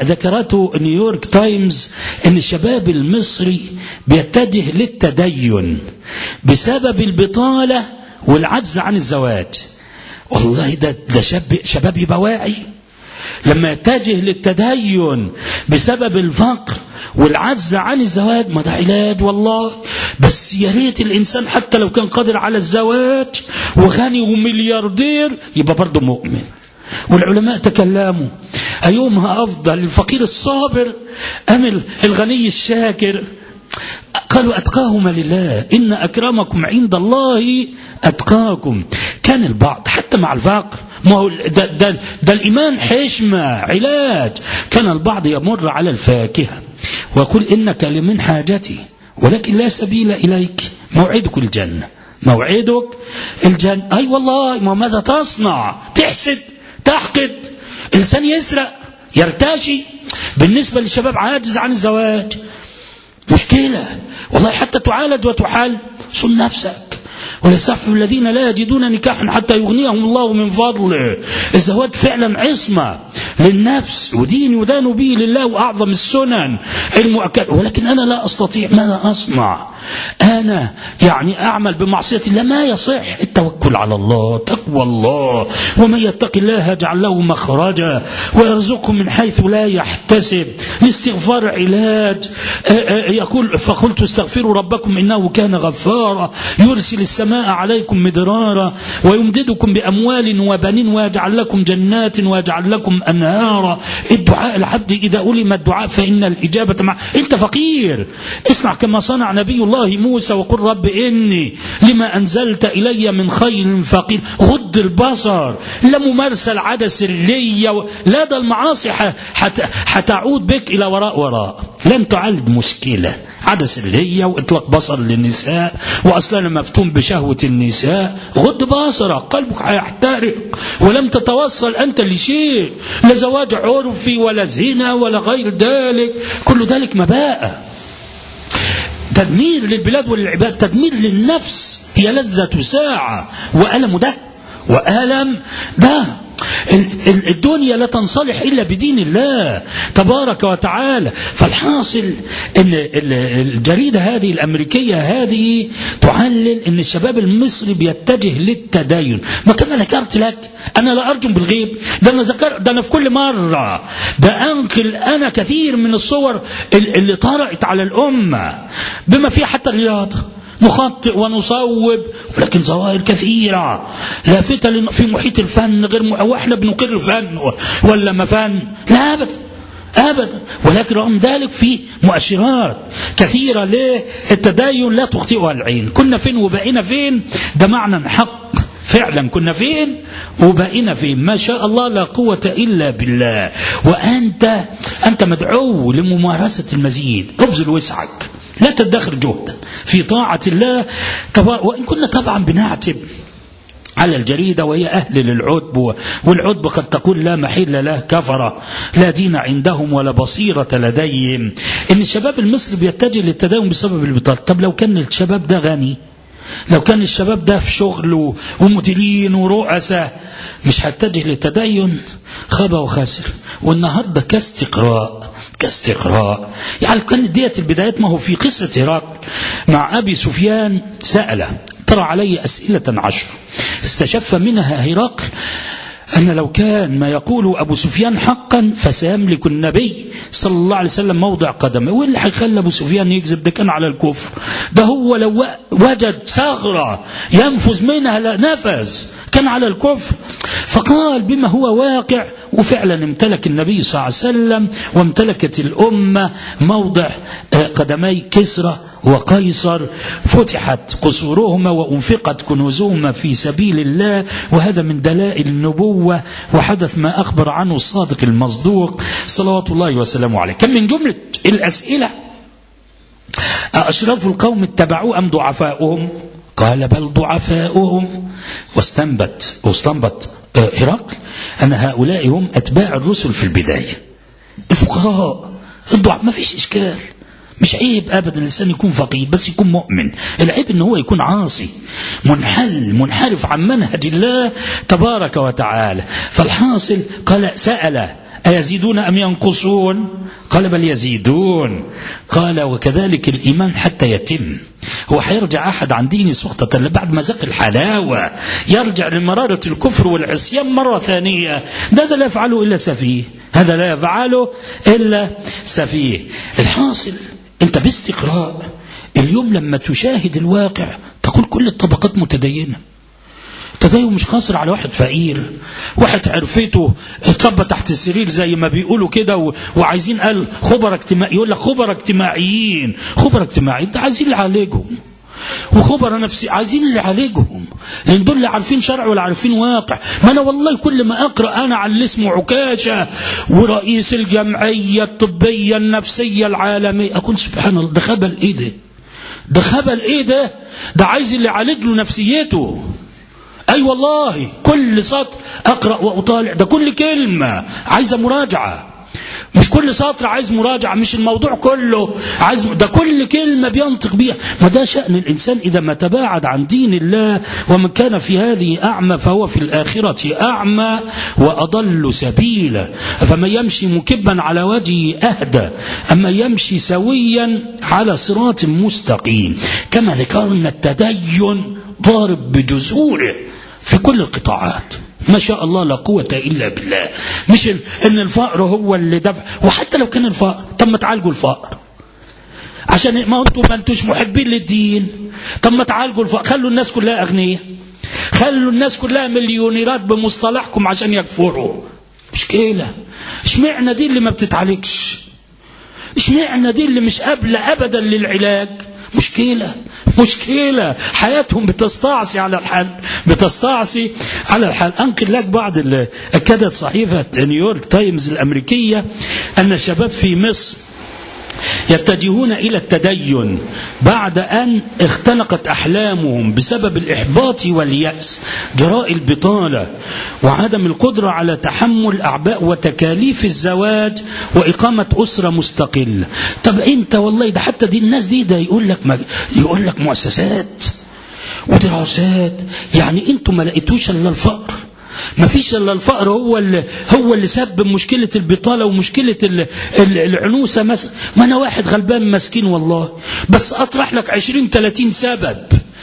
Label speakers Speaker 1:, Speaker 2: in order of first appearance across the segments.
Speaker 1: ذكرته نيويورك تايمز ان الشباب المصري بيتجه للتدين بسبب البطالة والعجز عن الزواج والله ده, ده شاب شباب يبقى واعي لما يتجه للتدين بسبب الفقر والعجز عن الزواج ما ده علاج والله بس يا ريت الانسان حتى لو كان قادر على الزواج وغني وملياردير يبقى برضه مؤمن والعلماء تكلموا أيهما أفضل الفقير الصابر أم الغني الشاكر قالوا أتقاهما لله إن أكرمكم عند الله أتقاكم كان البعض حتى مع الفقر ما هو ده, ده, ده الإيمان حشمة علاج كان البعض يمر على الفاكهة ويقول إنك لمن حاجتي ولكن لا سبيل إليك موعدك الجنة موعدك الجنة أي والله ما ماذا تصنع تحسد تحقد إنسان يسرق يرتشي بالنسبة للشباب عاجز عن الزواج مشكلة والله حتى تعالج وتحل صن نفسك وليستعفف الذين لا يجدون نكاحا حتى يغنيهم الله من فضله الزواج فعلا عصمة للنفس ودين يدان به لله وأعظم السنن المؤكد ولكن أنا لا أستطيع ماذا أصنع أنا يعني أعمل بمعصية الله ما يصح التوكل على الله تقوى الله ومن يتق الله يجعل له مخرجا ويرزقه من حيث لا يحتسب الاستغفار علاج يقول فقلت استغفروا ربكم إنه كان غفارا يرسل السماء عليكم مدرارا ويمددكم بأموال وبنين ويجعل لكم جنات ويجعل لكم أنهارا الدعاء العبد إذا ألم الدعاء فإن الإجابة مع أنت فقير اسمع كما صنع نبي الله الله موسى وقل رب إني لما أنزلت إلي من خير فقير غض البصر لا ممارسة العادة سرية لا ده المعاصي حتعود بك إلى وراء وراء لن تعالج مشكلة عادة سرية وإطلاق بصر للنساء وأصلا مفتون بشهوة النساء غض بصرك قلبك هيحترق ولم تتوصل أنت لشيء لا زواج عرفي ولا زنا ولا غير ذلك كل ذلك مباء تدمير للبلاد وللعباد تدمير للنفس هي لذة ساعة وألم ده وألم ده الدنيا لا تنصلح إلا بدين الله تبارك وتعالى فالحاصل أن الجريدة هذه الأمريكية هذه تعلل أن الشباب المصري بيتجه للتدين ما كما ذكرت لك أنا لا أرجم بالغيب ده أنا, ذكر ده أنا في كل مرة ده أنقل أنا كثير من الصور اللي طرأت على الأمة بما فيها حتى الرياضة نخطئ ونصوب ولكن ظواهر كثيرة لافتة في محيط الفن غير م... واحنا بنقر الفن ولا ما فن لا أبدا أبدا ولكن رغم ذلك في مؤشرات كثيرة للتدين لا تخطئها العين كنا فين وبقينا فين ده معنى حق فعلا كنا فين وبقينا فين ما شاء الله لا قوة إلا بالله وأنت أنت مدعو لممارسة المزيد ابذل وسعك لا تدخر جهدا في طاعة الله وإن كنا طبعا بنعتب على الجريدة وهي أهل للعتب والعتب قد تقول لا محل له كفرة لا دين عندهم ولا بصيرة لديهم إن الشباب المصري بيتجه للتداوم بسبب البطالة طب لو كان الشباب ده غني لو كان الشباب ده في شغل ومديرين ورؤساء مش هتجه للتدين خاب وخاسر والنهارده كاستقراء كاستقراء يعني كانت ديت البدايات ما هو في قصة هرقل مع أبي سفيان سأل ترى علي أسئلة عشر استشف منها هرقل أن لو كان ما يقول أبو سفيان حقا فسيملك النبي صلى الله عليه وسلم موضع قدمه واللي هيخلي أبو سفيان يكذب ده كان على الكفر ده هو لو وجد ثغرة ينفذ منها لا نفذ كان على الكفر فقال بما هو واقع وفعلا امتلك النبي صلى الله عليه وسلم وامتلكت الأمة موضع قدمي كسرى وقيصر فتحت قصورهما وأنفقت كنوزهما في سبيل الله وهذا من دلائل النبوة وحدث ما أخبر عنه الصادق المصدوق صلوات الله وسلامه عليه كم من جملة الأسئلة أشراف القوم اتبعوه أم ضعفاؤهم قال بل ضعفاؤهم واستنبت واستنبت هرقل أن هؤلاء هم أتباع الرسل في البداية الفقراء الضعف ما فيش إشكال مش عيب ابدا الانسان يكون فقير بس يكون مؤمن العيب ان هو يكون عاصي منحل منحرف عن منهج الله تبارك وتعالى فالحاصل قال سال أيزيدون أم ينقصون قال بل يزيدون قال وكذلك الإيمان حتى يتم هو حيرجع أحد عن دينه سخطة بعد ما زق الحلاوة يرجع لمرارة الكفر والعصيان مرة ثانية هذا لا يفعله إلا سفيه هذا لا يفعله إلا سفيه الحاصل أنت باستقراء اليوم لما تشاهد الواقع تقول كل الطبقات متدينة التدين مش قاصر على واحد فقير واحد عرفته اتربى تحت السرير زي ما بيقولوا كده وعايزين قال خبراء اجتماعي يقول لك خبراء اجتماعيين خبراء اجتماعيين ده عايزين اللي يعالجهم وخبراء نفسي عايزين اللي يعالجهم لان دول اللي عارفين شرع ولا عارفين واقع ما انا والله كل ما اقرا انا على اللي اسمه عكاشه ورئيس الجمعيه الطبيه النفسيه العالميه اقول سبحان الله ده خبل ايه ده ده خبل ايه ده ده عايز اللي يعالج له نفسيته أي أيوة والله كل سطر أقرأ وأطالع ده كل كلمة عايزة مراجعة مش كل سطر عايز مراجعة مش الموضوع كله عايز ده كل كلمة بينطق بيها ما ده شأن الإنسان إذا ما تباعد عن دين الله ومن كان في هذه أعمى فهو في الآخرة أعمى وأضل سبيلا فمن يمشي مكبا على وجهه أهدى أما يمشي سويا على صراط مستقيم كما ذكرنا التدين ضارب بجذوره في كل القطاعات ما شاء الله لا قوة إلا بالله مش إن الفقر هو اللي دفع وحتى لو كان الفقر طب ما تعالجوا الفقر عشان ما انتم ما انتوش محبين للدين طب ما تعالجوا الفقر خلوا الناس كلها أغنياء خلوا الناس كلها مليونيرات بمصطلحكم عشان يكفروا مشكلة اشمعنى دي اللي ما بتتعالجش اشمعنى دي اللي مش قابلة أبدا للعلاج مشكلة مشكلة حياتهم بتستعصي على الحل بتستعصي على الحل أنقل لك بعض أكدت صحيفة نيويورك تايمز الأمريكية أن الشباب في مصر يتجهون إلى التدين بعد أن اختنقت أحلامهم بسبب الإحباط واليأس جراء البطالة وعدم القدرة على تحمل أعباء وتكاليف الزواج وإقامة أسرة مستقلة طب أنت والله ده حتى دي الناس دي ده يقول لك يقول لك مؤسسات ودراسات يعني انتم ما لقيتوش الا الفقر ما فيش الا الفقر هو اللي هو اللي سبب مشكله البطاله ومشكله العنوسه مثلا ما انا واحد غلبان مسكين والله بس اطرح لك 20 30 سبب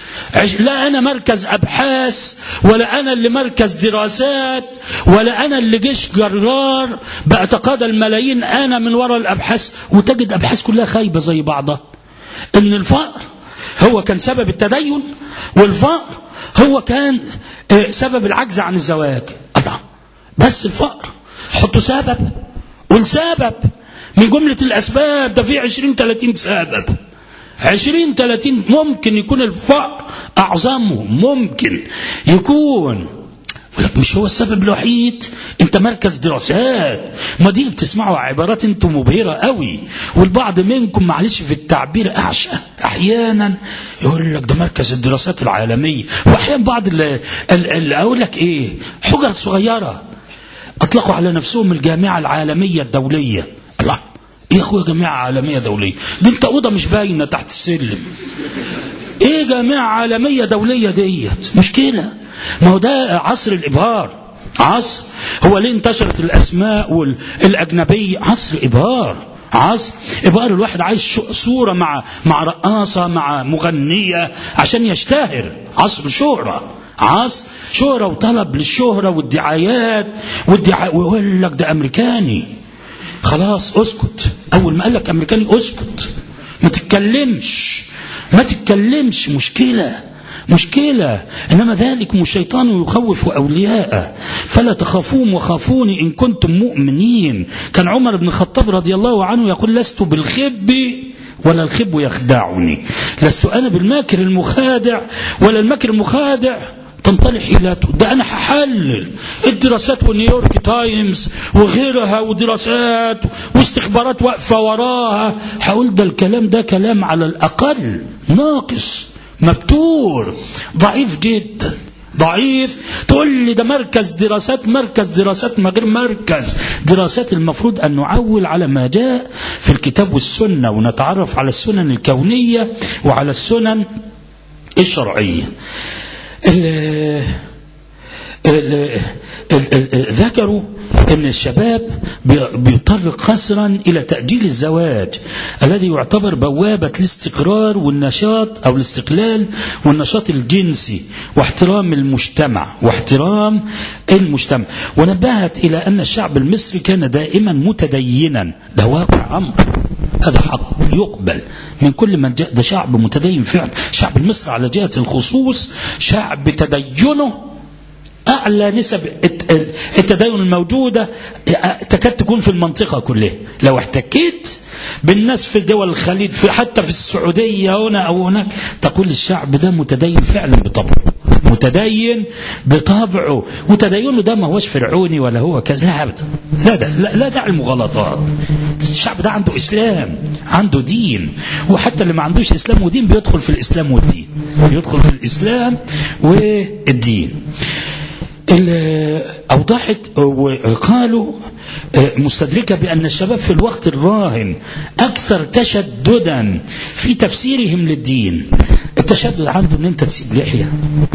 Speaker 1: لا انا مركز ابحاث ولا انا اللي مركز دراسات ولا انا اللي جيش جرار بأتقاضى الملايين انا من وراء الابحاث وتجد ابحاث كلها خايبه زي بعضها ان الفقر هو كان سبب التدين والفقر هو كان سبب العجز عن الزواج الله بس الفقر حطوا سبب والسبب من جملة الأسباب ده في عشرين ثلاثين سبب عشرين ثلاثين ممكن يكون الفقر أعظمهم ممكن يكون ولك مش هو السبب الوحيد انت مركز دراسات ما دي بتسمعوا عبارات انتم مبهرة قوي والبعض منكم معلش في التعبير اعشى احيانا يقول لك ده مركز الدراسات العالمية واحيانا بعض اللي, اللي اقول لك ايه حجر صغيرة اطلقوا على نفسهم الجامعة العالمية الدولية الله ايه اخويا جامعة عالمية دولية دي انت اوضة مش باينة تحت السلم ايه جامعة عالمية دولية ديت مشكلة ما هو ده عصر الإبهار عصر هو ليه انتشرت الأسماء والأجنبية عصر إبهار عصر إبهار الواحد عايز صورة مع مع رقاصة مع مغنية عشان يشتهر عصر شهرة عصر شهرة وطلب للشهرة والدعايات والدعا ويقول لك ده أمريكاني خلاص اسكت أول ما قال لك أمريكاني اسكت ما تتكلمش ما تتكلمش مشكلة مشكلة إنما ذلكم الشيطان يخوف أولياءه فلا تخافوهم وخافوني إن كنتم مؤمنين كان عمر بن الخطاب رضي الله عنه يقول لست بالخب ولا الخب يخدعني لست أنا بالماكر المخادع ولا الماكر المخادع تنطلح إلى ده أنا هحلل الدراسات والنيويورك تايمز وغيرها ودراسات واستخبارات واقفة وراها هقول ده الكلام ده كلام على الأقل ناقص مبتور ضعيف جدا ضعيف تقول لي ده مركز دراسات مركز دراسات ما غير مركز دراسات المفروض أن نعول على ما جاء في الكتاب والسنة ونتعرف على السنن الكونية وعلى السنن الشرعية ال ال ال ذكروا ان الشباب بيضطر قسرا الى تاجيل الزواج الذي يعتبر بوابه الاستقرار والنشاط او الاستقلال والنشاط الجنسي واحترام المجتمع واحترام المجتمع ونبهت الى ان الشعب المصري كان دائما متدينا ده واقع امر هذا حق يقبل من كل من جاء ده شعب متدين فعلا الشعب المصري على جهة الخصوص شعب تدينه أعلى نسب التدين الموجودة تكاد تكون في المنطقة كلها لو احتكيت بالناس في دول الخليج في حتى في السعودية هنا أو هناك تقول الشعب ده متدين فعلا بطبعه متدين بطبعه وتدينه ده ما هوش فرعوني ولا هو كذا لا أبدا لا ده لا, لا داعي المغالطات الشعب ده عنده إسلام عنده دين وحتى اللي ما عندوش إسلام ودين بيدخل في الإسلام والدين يدخل في الإسلام والدين أوضحت وقالوا مستدركة بأن الشباب في الوقت الراهن أكثر تشددا في تفسيرهم للدين التشدد عنده أن أنت تسيب لحية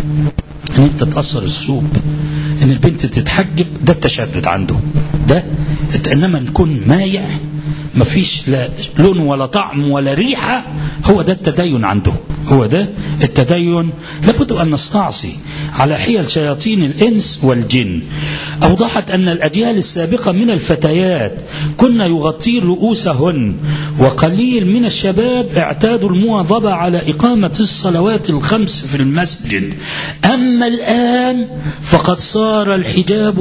Speaker 1: أن أنت تأثر الثوب أن البنت تتحجب ده التشدد عنده ده إنما نكون مايع ما فيش لا لون ولا طعم ولا ريحة هو ده التدين عنده هو ده التدين لابد أن نستعصي على حيل شياطين الإنس والجن أوضحت أن الأجيال السابقة من الفتيات كن يغطين رؤوسهن وقليل من الشباب اعتادوا المواظبة على إقامة الصلوات الخمس في المسجد أما الآن فقد صار الحجاب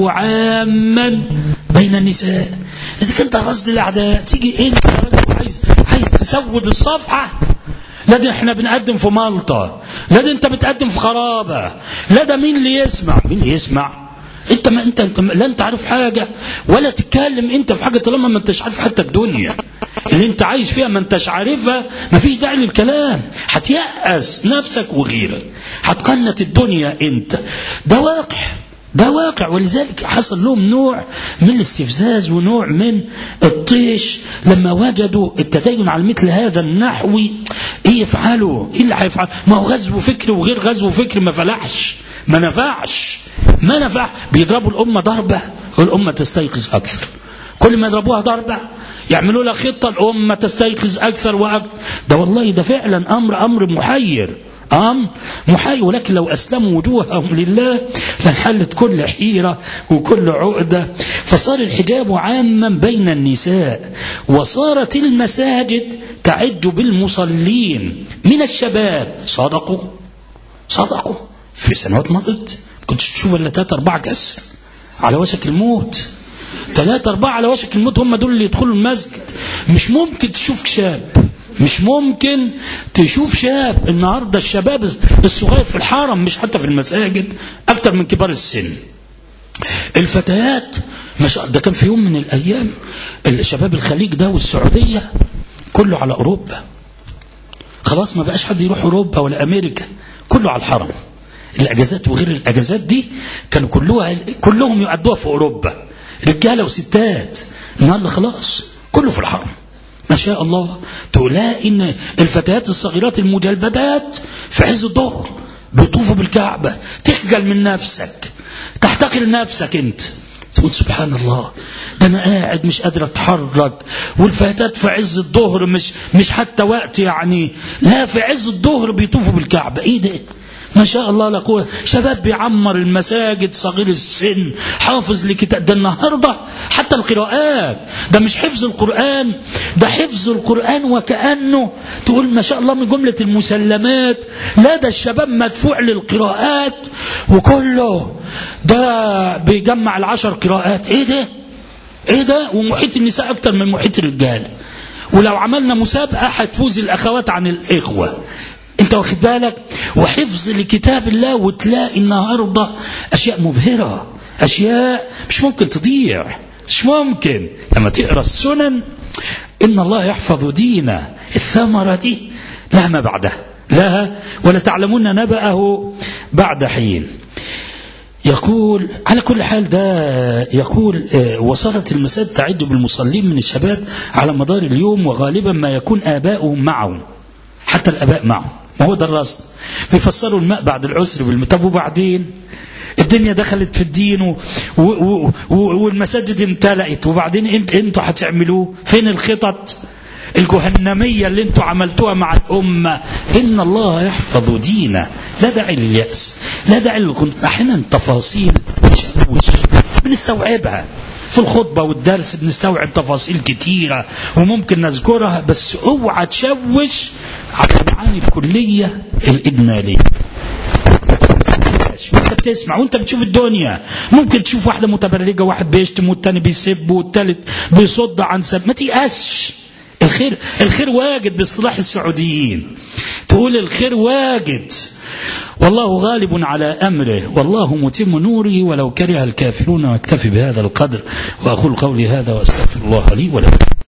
Speaker 1: عاما بين النساء إذا كنت رصد الأعداء تيجي أنت عايز عايز تسود الصفحة لا ده احنا بنقدم في مالطا لا ده انت بتقدم في خرابة لا ده مين اللي يسمع مين اللي يسمع انت ما انت, انت لا انت عارف حاجة ولا تتكلم انت في حاجة طالما ما انتش عارف حتى الدنيا اللي انت عايش فيها ما انتش عارفها ما فيش داعي للكلام هتيأس نفسك وغيرك هتقنت الدنيا انت ده واقع ده واقع ولذلك حصل لهم نوع من الاستفزاز ونوع من الطيش لما وجدوا التدين على مثل هذا النحو ايه يفعلوا ايه اللي هيفعل ما هو غزو فكري وغير غزو فكري ما فلحش ما نفعش ما نفع بيضربوا الأمة ضربة والأمة تستيقظ أكثر كل ما يضربوها ضربة يعملوا لها خطة الأمة تستيقظ أكثر وأكثر ده والله ده فعلا أمر أمر محير أمر محير ولكن لو أسلموا وجوههم لله لانحلت كل حيرة وكل عقدة فصار الحجاب عاما بين النساء وصارت المساجد تعج بالمصلين من الشباب صدقوا صدقوا في سنوات مضت كنت تشوف الا ثلاثة أربعة كسر على وشك الموت ثلاثة أربعة على وشك الموت هم دول اللي يدخلوا المسجد مش ممكن تشوف شاب مش ممكن تشوف شاب النهاردة الشباب الصغير في الحرم مش حتى في المساجد أكتر من كبار السن الفتيات مش ده كان في يوم من الأيام الشباب الخليج ده والسعودية كله على أوروبا خلاص ما بقاش حد يروح أوروبا ولا أمريكا كله على الحرم الأجازات وغير الأجازات دي كانوا كلها كلهم يؤدوها في أوروبا رجالة وستات النهارده خلاص كله في الحرم ما شاء الله تلاقي ان الفتيات الصغيرات المجلببات في عز الظهر بيطوفوا بالكعبة تخجل من نفسك تحتقر نفسك انت تقول سبحان الله ده انا قاعد مش قادر اتحرك والفتيات في عز الظهر مش مش حتى وقت يعني لا في عز الظهر بيطوفوا بالكعبة ايه ده ما شاء الله لا قوة شباب بيعمر المساجد صغير السن حافظ لكتاب ده النهاردة حتى القراءات ده مش حفظ القرآن ده حفظ القرآن وكأنه تقول ما شاء الله من جملة المسلمات لا ده الشباب مدفوع للقراءات وكله ده بيجمع العشر قراءات ايه ده ايه ده ومحيط النساء اكتر من محيط الرجال ولو عملنا مسابقة هتفوز الأخوات عن الإخوة انت واخد بالك وحفظ لكتاب الله وتلاقي النهارده اشياء مبهره اشياء مش ممكن تضيع مش ممكن لما تقرا السنن ان الله يحفظ دينا الثمره دي لها ما بعدها لها ولا تعلمون نبأه بعد حين يقول على كل حال ده يقول وصلت المساجد تعد بالمصلين من الشباب على مدار اليوم وغالبا ما يكون آباؤهم معهم حتى الآباء معهم ما هو ده الرصد بيفسروا الماء بعد العسر بالماء طب وبعدين الدنيا دخلت في الدين و و و والمساجد امتلأت وبعدين انت انتوا هتعملوه فين الخطط الجهنمية اللي انتوا عملتوها مع الأمة إن الله يحفظ دينه لا داعي لليأس لا داعي للكن أحيانا تفاصيل تشوش بنستوعبها في الخطبة والدرس بنستوعب تفاصيل كتيرة وممكن نذكرها بس اوعى تشوش على المعاني الكلية الإجمالية وانت بتسمع وانت بتشوف الدنيا ممكن تشوف واحدة متبرجة واحد بيشتم والتاني بيسب والتالت بيصد عن سب ما تيأسش الخير الخير واجد باصطلاح السعوديين تقول الخير واجد والله غالب على أمره والله متم نوره ولو كره الكافرون واكتفي بهذا القدر وأقول قولي هذا وأستغفر الله لي ولكم